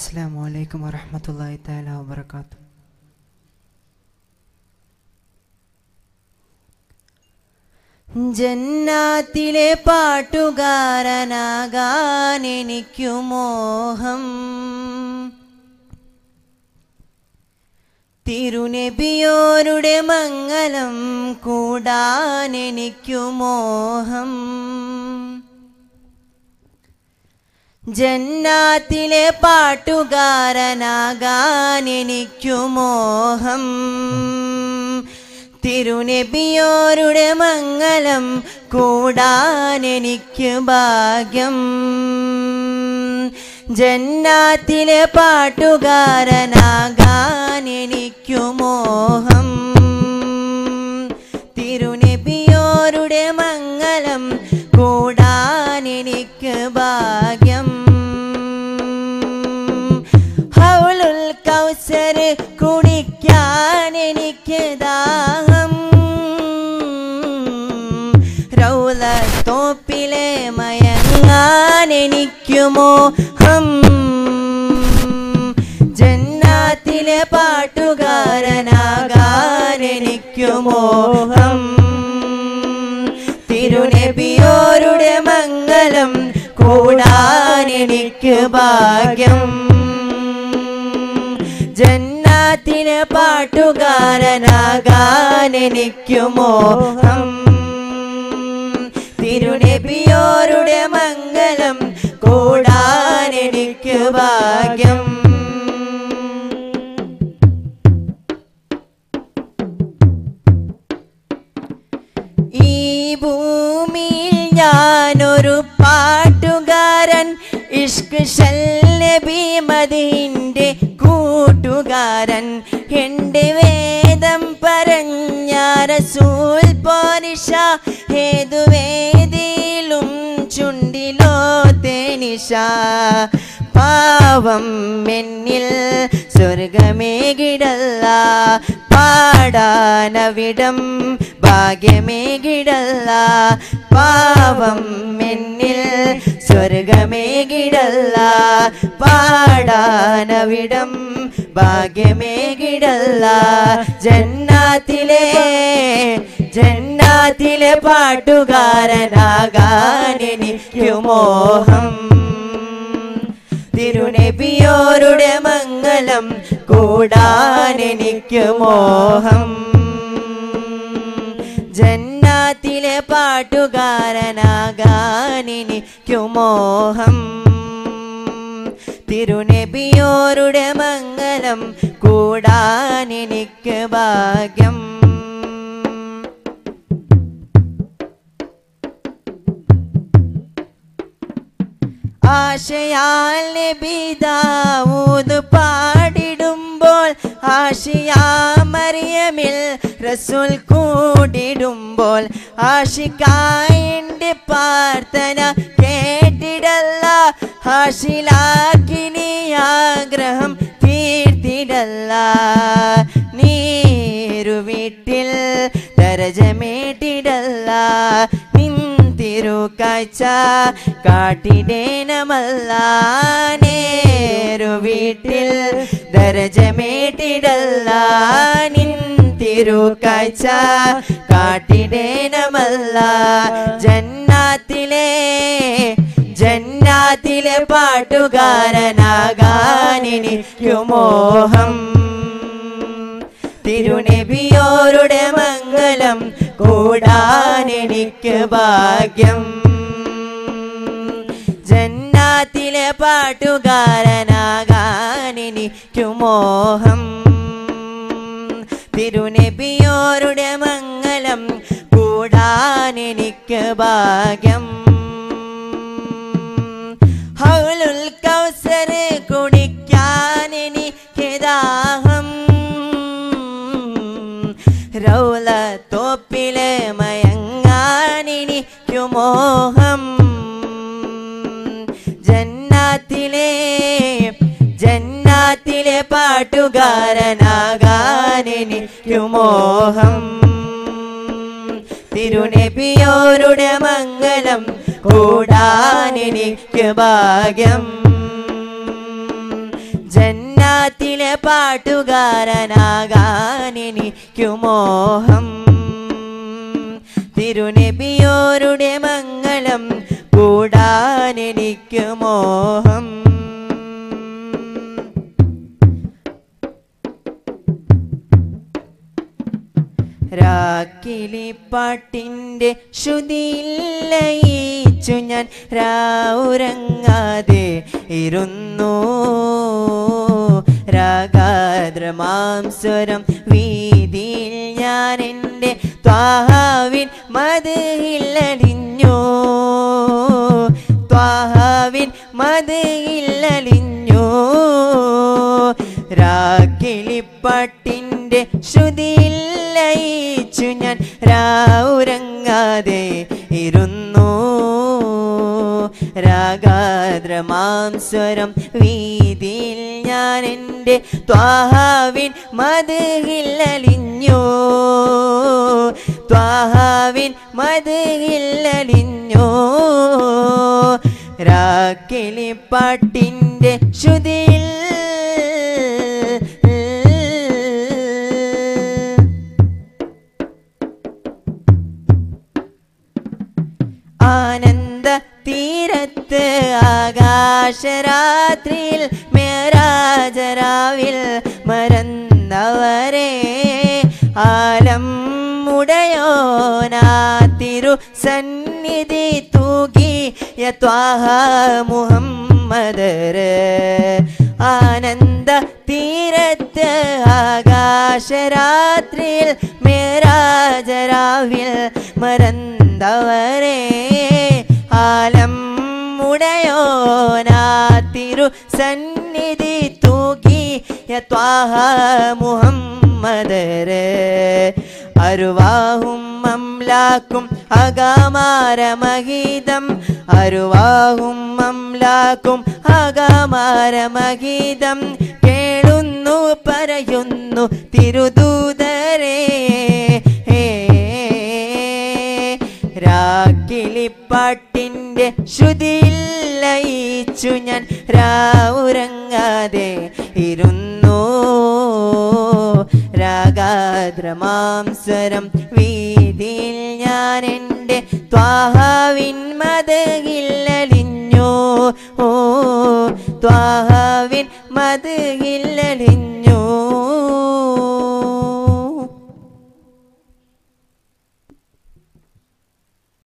അസ്സാം വലൈക്കും വറഹമത്തല്ലാഹി തആല വബറകാത്തു ജന്നാത്തിലെ പാട്ടുകാരനാകാൻ എനിക്കു മോഹം തിരുനബിയോരുടെ മംഗലം കൂടാൻ എനിക്കു മോഹം ജന്നാത്തിലെ പാട്ടുകാരനാകാൻ എനിക്കു മോഹം തിരുനബിയോരുടെ മംഗലം കൂടാൻ എനിക്ക് ഭാഗ്യം ജന്നാത്തിലെ പാട്ടുകാരനാകാൻ എനിക്കു മോഹം തിരുനബിയോരുടെ മംഗലം കൂടാൻ എനിക്ക് ഭാഗ്യം ഹൗലുൽ കൗസർ കുടിക്കാൻ എനിക്ക് ദാഹം റൗല തോപ്പിലെ മയങ്ങാൻ എനിക്ക് മോഹം ജന്നാത്തിലെ പാട്ടുകാരനാകാൻ എനിക്ക് മോഹം തിരുനബിയോരുടെ മംഗലം കൂടാൻ എനിക്ക് ഭാഗ്യം ജന്നാത്തിലെ പാട്ടുകാരനാകാൻ എനിക്ക് മോഹം തിരുനബിയോരുടെ മംഗലം കൂടാൻ എനിക്ക് ഭാഗ്യം ഈ ഭൂമിയിൽ ഞാനൊരു പാട്ടുകാരൻ ഇഷ്ക് നബി മദീന്റെ കൂട്ടുകാരൻ എൻ്റെ വേദം പറഞ്ഞ റസൂൽ പോരിഷ ഏതു വേദിയിലും ചുണ്ടിലോ തേനിഷ പാവം എന്നിൽ സ്വർഗമേകിടല്ല പാടാനവിടം ഭാഗ്യമേകിടല്ല പാവം എന്നിൽ സ്വർഗമേകിടല്ല പാടാനവിടം ഭാഗ്യമേകിടല്ല ജന്നാത്തിലെ ജന്നാത്തിലെ പാട്ടുകാരനാകാൻ എനിക്കു മോഹം തിരുനബിയോരുടെ മംഗലം കൂടാൻ എനിക്ക് മോഹം ജന്നാത്തിലെ പാട്ടുകാരനാകാൻ എനിക്കു മോഹം തിരുനബിയോരുടെ മംഗലം കൂടാൻ എനിക്ക് ഭാഗ്യം ആശയാൽ നബി ദാവൂദ് പാടിടുമ്പോൾ ആശയാ മറിയമിൽ റസൂൽ കൂടിടുമ്പോൾ ആശിക്കായൻ്റെ പ്രാർത്ഥന കേട്ടിടല്ല ആശിലാക്കിനി ആഗ്രഹം തീർത്തിടല്ല നീരു വീട്ടിൽ ദരജമേട്ടിടല്ല നിൻ തിരുക്കാഴ്ച കാട്ടിടേനമല്ല നേരു വീട്ടിൽ ദരജമേട്ടിടല്ല നിൻ തിരുക്കാഴ്ച കാട്ടിടേനമല്ല ജന്നാത്തിലെ ജന്നാത്തിലെ പാട്ടുകാരനാകാൻ എനിക്കു മോഹം തിരുനബിയോരുടെ മംഗലം കൂടാൻ എനിക്ക് ഭാഗ്യം ജന്നാത്തിലെ പാട്ടുകാരനാകാൻ എനിക്കു മോഹം തിരുനബിയോരുടെ മംഗലം കൂടാൻ എനിക്ക് ഭാഗ്യം ഹൗലുൽ കൗസർ കുടിക്കാൻ എനിക്ക് ദാഹം റൗല തോപ്പിലെ മയങ്ങാൻ എനിക്കു മോഹം ജന്നാത്തിലെ ജന്നാത്തിലെ പാട്ടുകാരനാകാൻ എനിക്കു മോഹം തിരുനബിയോരുടെ മംഗലം കൂടാൻ എനിക്ക് ഭാഗ്യം നാട്ടിലെ പാട്ടുകാരനാകാൻ എനിക്കു മോഹം തിരുനബിയോരുടെ മംഗളം കൂടാൻ എനിക്കു മോഹം രാക്കിളിപ്പാട്ടിൻ്റെ ശ്രുതിയിൽ ലയിച്ചു ഞാൻ രാവുറങ്ങാതെ ഇരുന്നു രാഗാദ്രമാംസ്വരം വീതിയിൽ ഞാൻ എൻ്റെ ത്വാഹാവിൻ മതിയിലലിഞ്ഞു ത്വാഹാവിൻ മതിയിലലിഞ്ഞു രാക്കിളിപ്പാട്ടിൻ്റെ ശ്രുതിയിൽ ലയിച്ചു ഞാൻ രാവുറങ്ങാതെ ഇരുന്നു രാഗാദ്രമാംസ്വരം വീതിയിൽ ഞാൻ എൻ്റെ ത്വാഹാവിൻ മതിയിലലിഞ്ഞു ത്വാഹാവിൻ മതിയിലലിഞ്ഞു രാക്കിളിപ്പാട്ടിൻ്റെ ശ്രുതിയിൽ ആനന്ദ തീരത്ത് ആകാശരാത്രിയിൽ മേരാജരാവിൽ മറന്നവരെ ആലം ഉടയോനാ തിരു സന്നിധി തൂകി യത്വാഹ മുഹമ്മദര് ആനന്ദ തീരത്ത് ആകാശരാത്രിയിൽ മേരാജരാവിൽ മറന്നവരെ ആലം ഉടയോനാ തിരു സന്നിധി തൂകി യത്വാഹ മുഹമ്മദര് അരുവാഹും അംലാക്കും അകമാരമഹീതം അരുവാഹും അംലാക്കും അകമാരമഹീതം കേളുന്നു പറയുന്നു തിരുദൂതരേ രാക്കിളിപ്പാട്ടിൻ്റെ ശ്രുതിയിൽ ലയിച്ചു ഞാൻ രാവുറങ്ങാതെ ഇരുന്നു രാഗാദ്രമാംസരം വീതിയിൽ ഞാൻ എൻ്റെ ത്വാഹാവിൻ മതകില്ലലിഞ്ഞു ഓ ത്വാഹാവിൻ മതകില്ലലിഞ്ഞു